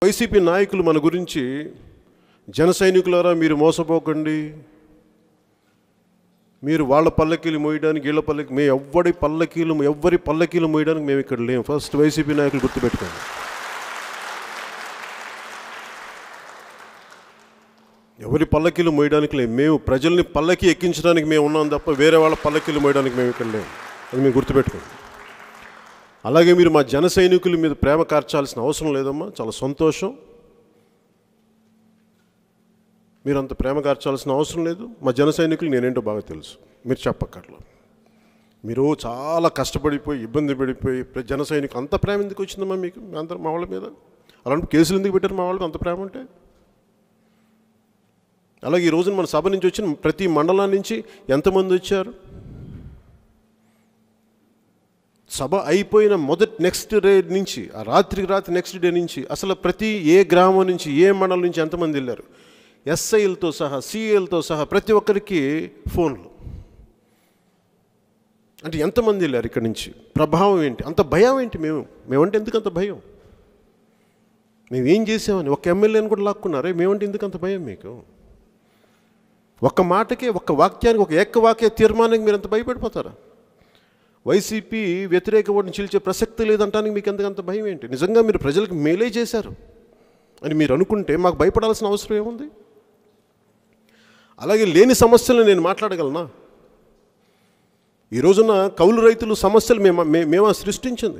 YCP నాయకులు మన గురించి జన సైనికులారా మీరు మోసపోకండి మీరు వాళ్ళ పల్లకీలు మోయడానికి వీళ్ళ పల్లకి మేము ఎవ్వడి పల్లకీలు ఎవ్వరి పల్లకీలు మోయడానికి మేము ఇక్కడ లేము ఫస్ట్ వైసీపీ నాయకులు గుర్తుపెట్టుకోండి ఎవరి పల్లకీలు మోయడానికి లేము మేము ప్రజల్ని పల్లకి ఎక్కించడానికి మేము ఉన్నాం తప్ప వేరే వాళ్ళ పల్లకీలు మోయడానికి మేము ఇక్కడ లేము అది మేము గుర్తుపెట్టుకోండి అలాగే మీరు మా జన సైనికుల మీద ప్రేమ కార్చాల్సిన అవసరం లేదమ్మా చాలా సంతోషం మీరు అంత ప్రేమ కార్చాల్సిన అవసరం లేదు మా జన సైనికులు నేనేంటో బాగా తెలుసు మీరు చెప్పక్కర్లా మీరు చాలా కష్టపడిపోయి ఇబ్బంది పడిపోయి ప్ర- జన సైనికులు అంత ప్రేమ ఎందుకు వచ్చిందమ్మా మీకు అందరు మా వాళ్ళ మీద అలాంటి కేసులు ఎందుకు పెట్టారు మా వాళ్ళకి అంత ప్రేమ ఉంటే అలాగే ఈ రోజున మన సభ నుంచి వచ్చిన ప్రతి మండలం నుంచి ఎంతమంది వచ్చారు సభ అయిపోయిన మొదటి నెక్స్ట్ డే నుంచి ఆ రాత్రికి రాత్రి నెక్స్ట్ డే నుంచి అసలు ప్రతి ఏ గ్రామం నుంచి ఏ మండలం నుంచి ఎంతమంది వెళ్ళారు ఎస్ఐలతో సహా సిఏలతో సహా ప్రతి ఒక్కరికి ఫోన్లు అంటే ఎంతమంది వెళ్ళారు ఇక్కడి నుంచి ప్రభావం ఏంటి అంత భయం ఏంటి మేము మేమంటే ఎందుకు అంత భయం మేము ఏం చేసామని ఒక ఎమ్మెల్యేని కూడా లాక్కున్నారే మేమంటే ఎందుకు అంత భయం మీకు ఒక్క మాటకే ఒక్క వాక్యానికి ఒక ఏకవాక్య తీర్మానానికి మీరు అంత భయపడిపోతారా వైసీపీ వ్యతిరేక ఓటుని చీల్చే ప్రసక్తి లేదంటానికి మీకు ఎందుకంత భయం ఏంటి నిజంగా మీరు ప్రజలకు మేలే చేశారు అని మీరు అనుకుంటే మాకు భయపడాల్సిన అవసరం ఏముంది అలాగే లేని సమస్యలు నేను మాట్లాడగలనా ఈ రోజున కౌలు రైతులు సమస్యలు మేము మే- మేమా సృష్టించింది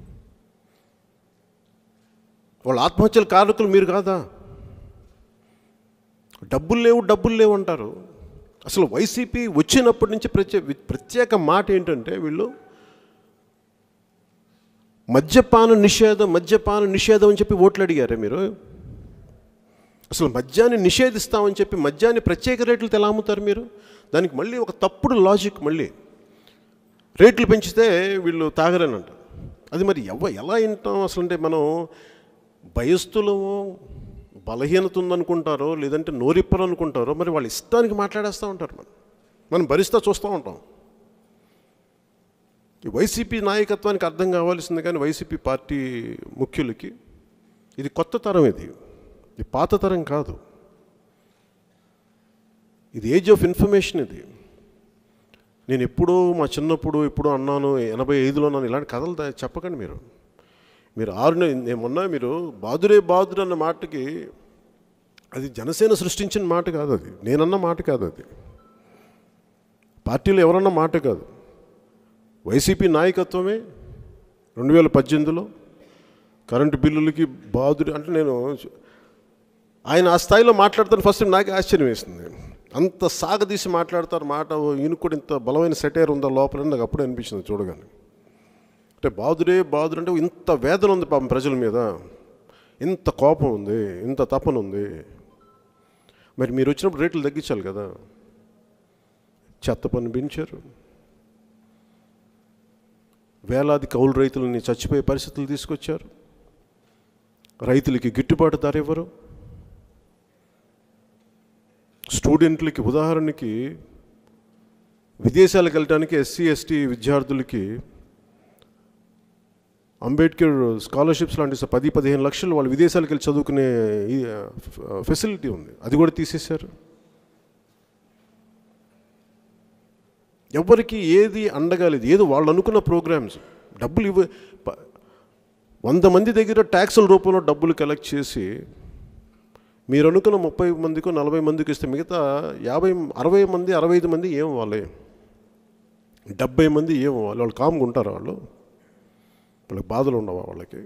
వాళ్ళ ఆత్మహత్యల కారకులు మీరు కాదా డబ్బులు లేవు డబ్బులు లేవు అంటారు అసలు వైసీపీ వచ్చినప్పటి నుంచి ప్రత్యేక ప్రత్యేక మాట ఏంటంటే వీళ్ళు మద్యపాన నిషేధం మద్యపాన నిషేధం అని చెప్పి ఓట్లు అడిగారే మీరు అసలు మద్యాన్ని నిషేధిస్తామని చెప్పి మద్యాన్ని ప్రత్యేక రేట్లతో ఎలా అమ్ముతారు మీరు దానికి మళ్ళీ ఒక తప్పుడు లాజిక్ మళ్ళీ రేట్లు పెంచితే వీళ్ళు తాగరనంట అది మరి ఎవ ఎలా వింటాం అసలు అంటే మనం భయస్థులము బలహీనత ఉందనుకుంటారో లేదంటే నోరిప్పరు అనుకుంటారో మరి వాళ్ళ ఇష్టానికి మాట్లాడేస్తూ ఉంటారు మనం మనం భరిస్తా చూస్తూ ఉంటాం ఈ వైసీపీ నాయకత్వానికి అర్థం కావాల్సింది కానీ వైసీపీ పార్టీ ముఖ్యులకి ఇది కొత్త తరం ఇది ఇది పాత తరం కాదు ఇది ఏజ్ ఆఫ్ ఇన్ఫర్మేషన్ ఇది నేను ఎప్పుడో మా చిన్నప్పుడు ఎప్పుడో అన్నాను ఎనభై ఐదులో నన్ను ఇలాంటి కథలు దా- చెప్పకండి మీరు మీరు ఆరు నె- నేను మొన్న మీరు బాదురే బాదురు అన్న మాటకి అది జనసేన సృష్టించిన మాట కాదు అది నేనన్న మాట కాదు అది పార్టీలో ఎవరన్న మాట కాదు వైసీపీ నాయకత్వమే రెండు వేల పద్దెనిమిదిలో కరెంటు బిల్లులకి బాదుడు అంటే నేను ఆయన ఆ స్థాయిలో మాట్లాడతాను ఫస్ట్ నాకే ఆశ్చర్యం వేసింది అంత సాగదీసి మాట్లాడతారు మాట ఈయన కూడా ఇంత బలమైన సెటైర్ ఉందా లోపల నాకు అప్పుడే అనిపించింది చూడగానే అంటే బాదుడే బాదుడు అంటే ఇంత వేదన ఉంది పాపం ప్రజల మీద ఇంత కోపం ఉంది ఇంత తపన ఉంది మరి మీరు వచ్చినప్పుడు రేట్లు తగ్గించాలి కదా చెత్త పన్ను పెంచారు వేలాది కౌలు రైతులని చచ్చిపోయే పరిస్థితులు తీసుకొచ్చారు రైతులకి గిట్టుబాటు ధర ఇవ్వరు స్టూడెంట్లకి ఉదాహరణకి విదేశాలకు వెళ్ళడానికి ఎస్సీ ఎస్టీ విద్యార్థులకి అంబేద్కర్ స్కాలర్షిప్స్ లాంటి స- పది పదిహేను లక్షలు వాళ్ళు విదేశాలకు వెళ్ళి చదువుకునే ఈ, ఫ- ఫెసిలిటీ ఉంది అది కూడా తీసేశారు ఎవరికి ఏది అండగా లేదు ఏదో వాళ్ళు అనుకున్న ప్రోగ్రామ్స్ డబ్బులు ఇవ్వ ప- వంద మంది దగ్గర ట్యాక్సుల రూపంలో డబ్బులు కలెక్ట్ చేసి మీరు అనుకున్న ముప్పై మందికో నలభై మందికి ఇస్తే మిగతా యాభై అరవై మంది అరవై ఐదు మంది ఏం వాళ్ళే డెబ్బై మంది ఏం వాళ్ళు వాళ్ళు కామ్గా ఉంటారు వాళ్ళు వాళ్ళకి బాధలు ఉండవా వాళ్ళకి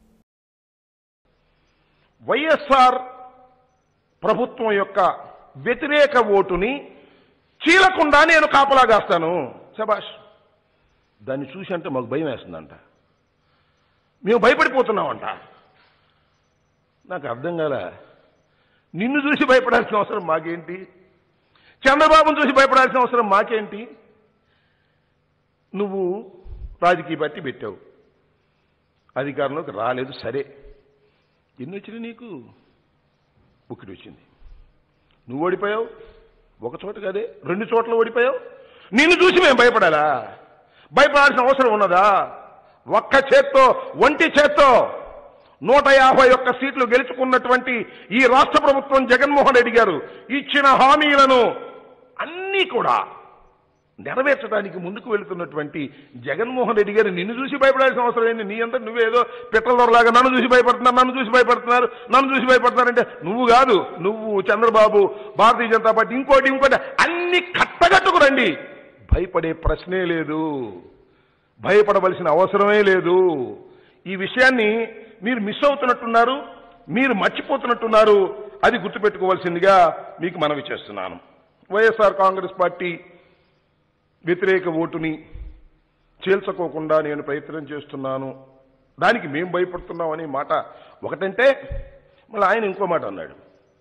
వైఎస్ఆర్ ప్రభుత్వం యొక్క వ్యతిరేక ఓటుని చీలకుండా నేను కాపలాగాస్తాను శబాష్ దాన్ని చూసి అంటే మాకు భయం వేస్తుందంట మేము భయపడిపోతున్నామంట నాకు అర్థం కాల నిన్ను చూసి భయపడాల్సిన అవసరం మాకేంటి చంద్రబాబును చూసి భయపడాల్సిన అవసరం మాకేంటి నువ్వు రాజకీయ పార్టీ పెట్టావు అధికారంలోకి రాలేదు సరే ఎన్ని వచ్చినాయి నీకు ఒకటి వచ్చింది నువ్వు ఓడిపోయావు ఒక చోట కదే రెండు చోట్ల ఓడిపోయావు నిన్ను చూసి మేము భయపడాలా భయపడాల్సిన అవసరం ఉన్నదా ఒక్క చేత్తో ఒంటి చేత్తో నూట యాభై ఒక్క సీట్లు గెలుచుకున్నటువంటి ఈ రాష్ట్ర ప్రభుత్వం జగన్మోహన్ రెడ్డి గారు ఇచ్చిన హామీలను అన్నీ కూడా నెరవేర్చడానికి ముందుకు వెళుతున్నటువంటి జగన్మోహన్ రెడ్డి గారు నిన్ను చూసి భయపడాల్సిన అవసరం ఏంది నీ అంతా నువ్వేదో పిట్టలలాగా నన్ను చూసి భయపడుతున్నారు నన్ను చూసి భయపడుతున్నారు నన్ను చూసి భయపడుతున్నారంటే నువ్వు కాదు నువ్వు చంద్రబాబు భారతీయ జనతా పార్టీ ఇంకోటి ఇంకోటి అన్ని కట్టగట్టుకు రండి భయపడే ప్రశ్నే లేదు భయపడవలసిన అవసరమే లేదు ఈ విషయాన్ని మీరు మిస్ అవుతున్నట్టున్నారు మీరు మర్చిపోతున్నట్టున్నారు అది గుర్తుపెట్టుకోవాల్సిందిగా మీకు మనవి చేస్తున్నాను వైఎస్ఆర్ కాంగ్రెస్ పార్టీ వ్యతిరేక ఓటుని చీల్చుకోకుండా నేను ప్రయత్నం చేస్తున్నాను దానికి మేం భయపడుతున్నాం అనే మాట ఒకటంటే మళ్ళీ ఆయన ఇంకో మాట అన్నాడు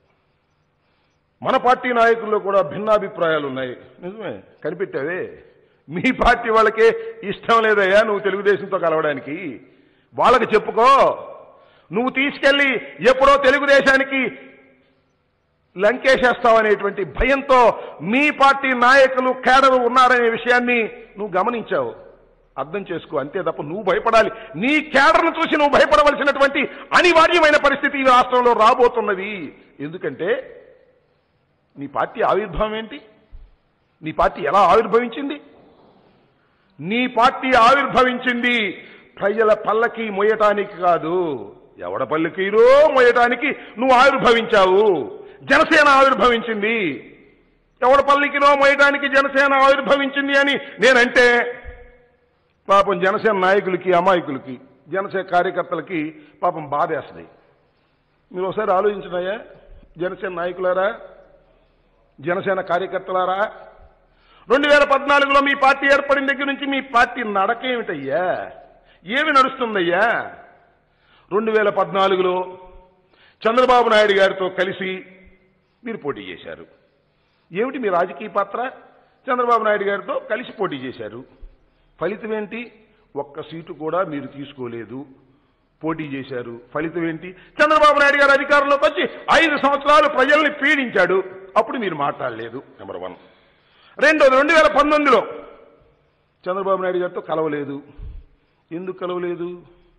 మన పార్టీ నాయకుల్లో కూడా భిన్నాభిప్రాయాలు ఉన్నాయి నిజమే కనిపెట్టావే మీ పార్టీ వాళ్ళకే ఇష్టం లేదయ్యా నువ్వు తెలుగుదేశంతో కలవడానికి వాళ్ళకి చెప్పుకో నువ్వు తీసుకెళ్లి ఎప్పుడో తెలుగుదేశానికి లంకేసేస్తావనేటువంటి భయంతో మీ పార్టీ నాయకులు కేడరు ఉన్నారనే విషయాన్ని నువ్వు గమనించావు అర్థం చేసుకో అంతే తప్ప నువ్వు భయపడాలి నీ కేడర్ను చూసి నువ్వు భయపడవలసినటువంటి అనివార్యమైన పరిస్థితి ఈ రాష్ట్రంలో రాబోతున్నది ఎందుకంటే నీ పార్టీ ఆవిర్భావం ఏంటి నీ పార్టీ ఎలా ఆవిర్భవించింది నీ పార్టీ ఆవిర్భవించింది ప్రజల పల్లకి మొయ్యటానికి కాదు ఎవడ పల్లకీరో మొయ్యటానికి నువ్వు ఆవిర్భవించావు జనసేన ఆవిర్భవించింది ఎవడ పల్లికినో మొయ్యటానికి జనసేన ఆవిర్భవించింది అని నేనంటే పాపం జనసేన నాయకులకి అమాయకులకి జనసేన కార్యకర్తలకి పాపం బాధేస్తుంది మీరు ఒకసారి ఆలోచించినాయా జనసేన నాయకులారా జనసేన కార్యకర్తలారా రెండు వేల పద్నాలుగులో మీ పార్టీ ఏర్పడిన దగ్గర నుంచి మీ పార్టీ నడకేమిటయ్యా ఏమి నడుస్తుందయ్యా రెండు వేల పద్నాలుగులో చంద్రబాబు నాయుడు గారితో కలిసి మీరు పోటీ చేశారు ఏమిటి మీ రాజకీయ పాత్ర చంద్రబాబు నాయుడు గారితో కలిసి పోటీ చేశారు ఫలితం ఏంటి ఒక్క సీటు కూడా మీరు తీసుకోలేదు పోటీ చేశారు ఫలితం ఏంటి చంద్రబాబు నాయుడు గారు అధికారంలోకి వచ్చి ఐదు సంవత్సరాలు ప్రజల్ని పీడించాడు అప్పుడు మీరు మాట్లాడలేదు నెంబర్ వన్ రెండోది రెండు వేల పంతొమ్మిదిలో చంద్రబాబు నాయుడు గారితో కలవలేదు ఎందుకు కలవలేదు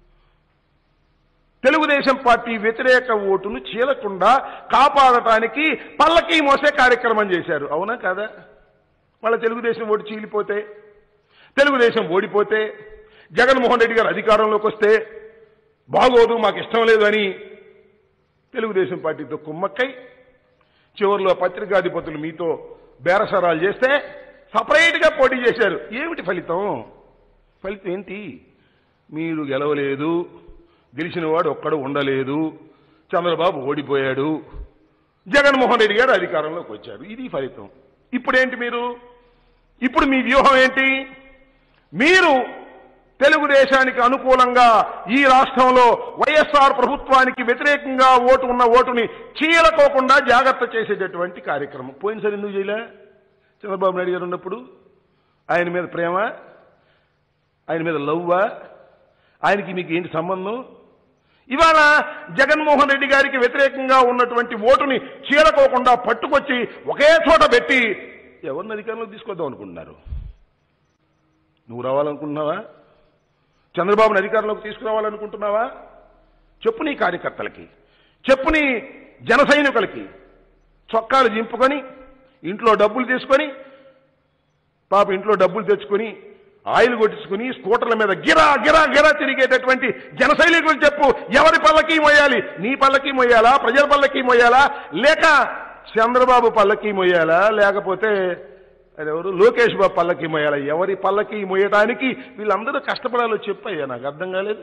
తెలుగుదేశం పార్టీ వ్యతిరేక ఓటును చీలకుండా కాపాడటానికి పల్లకి మోసే కార్యక్రమం చేశారు అవునా కాదా వాళ్ళ తెలుగుదేశం ఓటు చీలిపోతే తెలుగుదేశం ఓడిపోతే జగన్మోహన్ రెడ్డి గారు అధికారంలోకి వస్తే బాగోదు మాకు ఇష్టం లేదు అని తెలుగుదేశం పార్టీతో కుమ్మక్కై చివరిలో పత్రికాధిపతులు మీతో బేరసరాలు చేస్తే సపరేట్గా పోటీ చేశారు ఏమిటి ఫలితం ఫలితం ఏంటి మీరు గెలవలేదు గెలిచిన వాడు ఒక్కడు ఉండలేదు చంద్రబాబు ఓడిపోయాడు జగన్మోహన్ రెడ్డి గారు అధికారంలోకి వచ్చారు ఇది ఫలితం ఇప్పుడేంటి మీరు ఇప్పుడు మీ వ్యూహం ఏంటి మీరు తెలుగుదేశానికి అనుకూలంగా ఈ రాష్ట్రంలో వైఎస్ఆర్ ప్రభుత్వానికి వ్యతిరేకంగా ఓటు ఉన్న ఓటుని చీలకోకుండా జాగ్రత్త చేసేటటువంటి కార్యక్రమం పోయినసారి ఎందుకు చేయలే చంద్రబాబు నాయుడు గారు ఉన్నప్పుడు ఆయన మీద ప్రేమ ఆయన మీద లవ్వా ఆయనకి మీకు ఏంటి సంబంధం ఇవాళ జగన్మోహన్ రెడ్డి గారికి వ్యతిరేకంగా ఉన్నటువంటి ఓటుని చీలకోకుండా పట్టుకొచ్చి ఒకే చోట పెట్టి ఎవరిని అధికారంలోకి తీసుకొద్దాం అనుకుంటున్నారు నువ్వు రావాలనుకుంటున్నావా చంద్రబాబుని అధికారంలోకి తీసుకురావాలనుకుంటున్నావా చెప్పు నీ కార్యకర్తలకి చెప్పు నీ జన సైనికులకి చొక్కాలు జింపుకొని ఇంట్లో డబ్బులు తీసుకొని పాప ఇంట్లో డబ్బులు తెచ్చుకొని ఆయిల్ కొట్టించుకుని స్కూటర్ల మీద గిరా గిరా గిరా తిరిగేటటువంటి జన సైనికులు చెప్పు ఎవరి పల్లకి మొయ్యాలి నీ పల్లకి మొయ్యాలా ప్రజల పల్లకి మొయ్యాలా లేక చంద్రబాబు పల్లకి మొయ్యాలా లేకపోతే ఎవరు లోకేష్ బాబు పల్లకి మొయ్యాలా ఎవరి పల్లకి మొయ్యడానికి వీళ్ళందరూ కష్టపడాలో చెప్పయ్యా నాకు అర్థం కాలేదు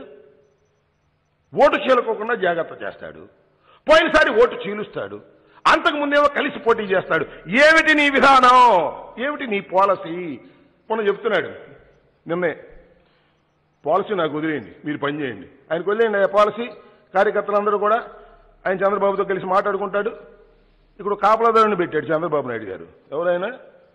ఓటు చీలకోకుండా జాగ్రత్త చేస్తాడు పోయినసారి ఓటు చీలుస్తాడు అంతకు ముందేమో కలిసి పోటీ చేస్తాడు ఏమిటి నీ విధానం ఏమిటి నీ పాలసీ మొన్న చెప్తున్నాడు నిన్నే పాలసీ నాకు వదిలేయండి మీరు పని చేయండి ఆయనకు వదిలేయండి ఆ పాలసీ కార్యకర్తలందరూ కూడా ఆయన చంద్రబాబుతో కలిసి మాట్లాడుకుంటాడు ఇప్పుడు కాపలాదారుని పెట్టాడు చంద్రబాబు నాయుడు గారు ఎవరైనా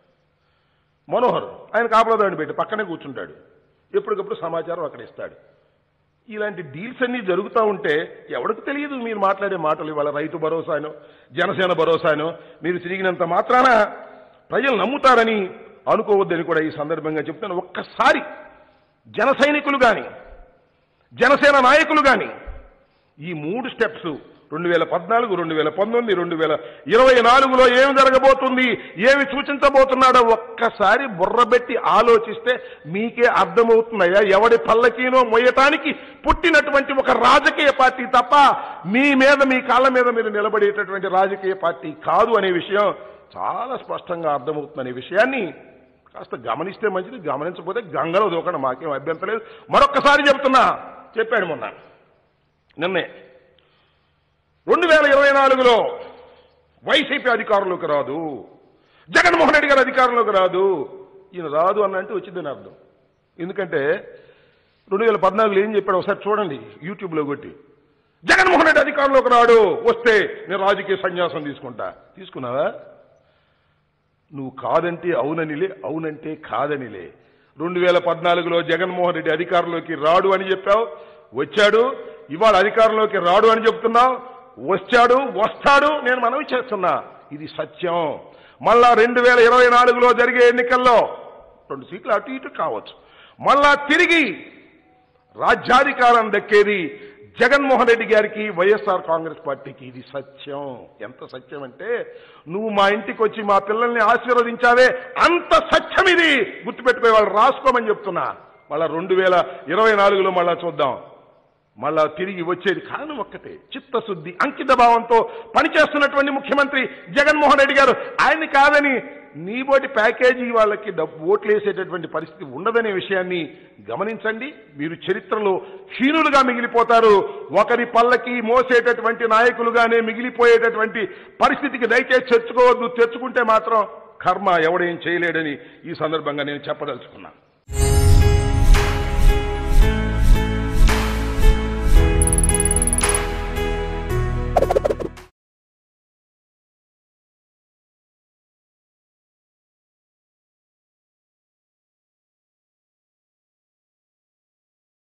మనోహర్ ఆయన కాపలాదారుని పెట్టి పక్కనే కూర్చుంటాడు ఎప్పటికప్పుడు సమాచారం అక్కడ ఇస్తాడు ఇలాంటి డీల్స్ అన్ని జరుగుతూ ఉంటే ఎవరికి తెలియదు మీరు మాట్లాడే మాటలు ఇవాళ రైతు భరోసానో జనసేన భరోసానో మీరు తిరిగినంత మాత్రాన ప్రజలు నమ్ముతారని అనుకోవద్దని కూడా ఈ సందర్భంగా చెప్తాను ఒక్కసారి జన సైనికులు కానీ జనసేన నాయకులు కానీ ఈ మూడు స్టెప్స్ రెండు వేల పద్నాలుగు రెండు వేల పంతొమ్మిది రెండు వేల ఇరవై నాలుగులో ఏమి జరగబోతుంది ఏమి సూచించబోతున్నాడో ఒక్కసారి బుర్రబెట్టి ఆలోచిస్తే మీకే అర్థమవుతున్నాయా ఎవడి పల్లకీనో మొయ్యటానికి పుట్టినటువంటి ఒక రాజకీయ పార్టీ తప్ప మీ మీద మీ కాళ్ళ మీద మీరు నిలబడేటటువంటి రాజకీయ పార్టీ కాదు అనే విషయం చాలా స్పష్టంగా అర్థమవుతుందనే విషయాన్ని కాస్త గమనిస్తే మంచిది గమనించకపోతే గంగలో దూకండి మాకేం అభ్యంతరం లేదు మరొక్కసారి చెప్తున్నా చెప్పాడు మొన్న నిన్నే రెండు వేల ఇరవై నాలుగులో వైసీపీ అధికారంలోకి రాదు జగన్మోహన్ రెడ్డి గారు అధికారంలోకి రాదు ఈయన రాదు అన్నంటే వచ్చిందని అర్థం ఎందుకంటే రెండు వేల పద్నాలుగులో ఏం చెప్పాడు ఒకసారి చూడండి యూట్యూబ్లో కొట్టి జగన్మోహన్ రెడ్డి అధికారంలోకి రాడు వస్తే నేను రాజకీయ సన్యాసం తీసుకుంటా తీసుకున్నావా నువ్వు కాదంటే అవుననిలే అవునంటే కాదనిలే రెండు వేల పద్నాలుగులో జగన్మోహన్ రెడ్డి అధికారంలోకి రాడు అని చెప్పావు వచ్చాడు ఇవాళ అధికారంలోకి రాడు అని చెప్తున్నావు వచ్చాడు వస్తాడు నేను మనవి చేస్తున్నా ఇది సత్యం మళ్ళా రెండు వేల ఇరవై నాలుగులో జరిగే ఎన్నికల్లో రెండు సీట్లు అటు ఇటు కావచ్చు మళ్ళా తిరిగి రాజ్యాధికారం దక్కేది జగన్మోహన్ రెడ్డి గారికి వైఎస్ఆర్ కాంగ్రెస్ పార్టీకి ఇది సత్యం ఎంత సత్యం అంటే నువ్వు మా ఇంటికి వచ్చి మా పిల్లల్ని ఆశీర్వదించావే అంత సత్యం ఇది గుర్తుపెట్టుకునే వాళ్ళు రాసుకోమని చెప్తున్నా మళ్ళా రెండు వేల ఇరవై నాలుగులో మళ్ళా చూద్దాం మళ్ళా తిరిగి వచ్చేది కారణం ఒక్కటే చిత్తశుద్ధి అంకిత భావంతో పనిచేస్తున్నటువంటి ముఖ్యమంత్రి జగన్మోహన్ రెడ్డి గారు ఆయన్ని కాదని నీబోటి ప్యాకేజీ వాళ్ళకి డబ్బు ఓట్లు వేసేటటువంటి పరిస్థితి ఉండదనే విషయాన్ని గమనించండి మీరు చరిత్రలో హీనులుగా మిగిలిపోతారు ఒకరి పల్లకి మోసేటటువంటి నాయకులుగానే మిగిలిపోయేటటువంటి పరిస్థితికి దయచేసి తెచ్చుకోవద్దు తెచ్చుకుంటే మాత్రం కర్మ ఎవడేం చేయలేడని ఈ సందర్భంగా నేను చెప్పదలుచుకున్నాను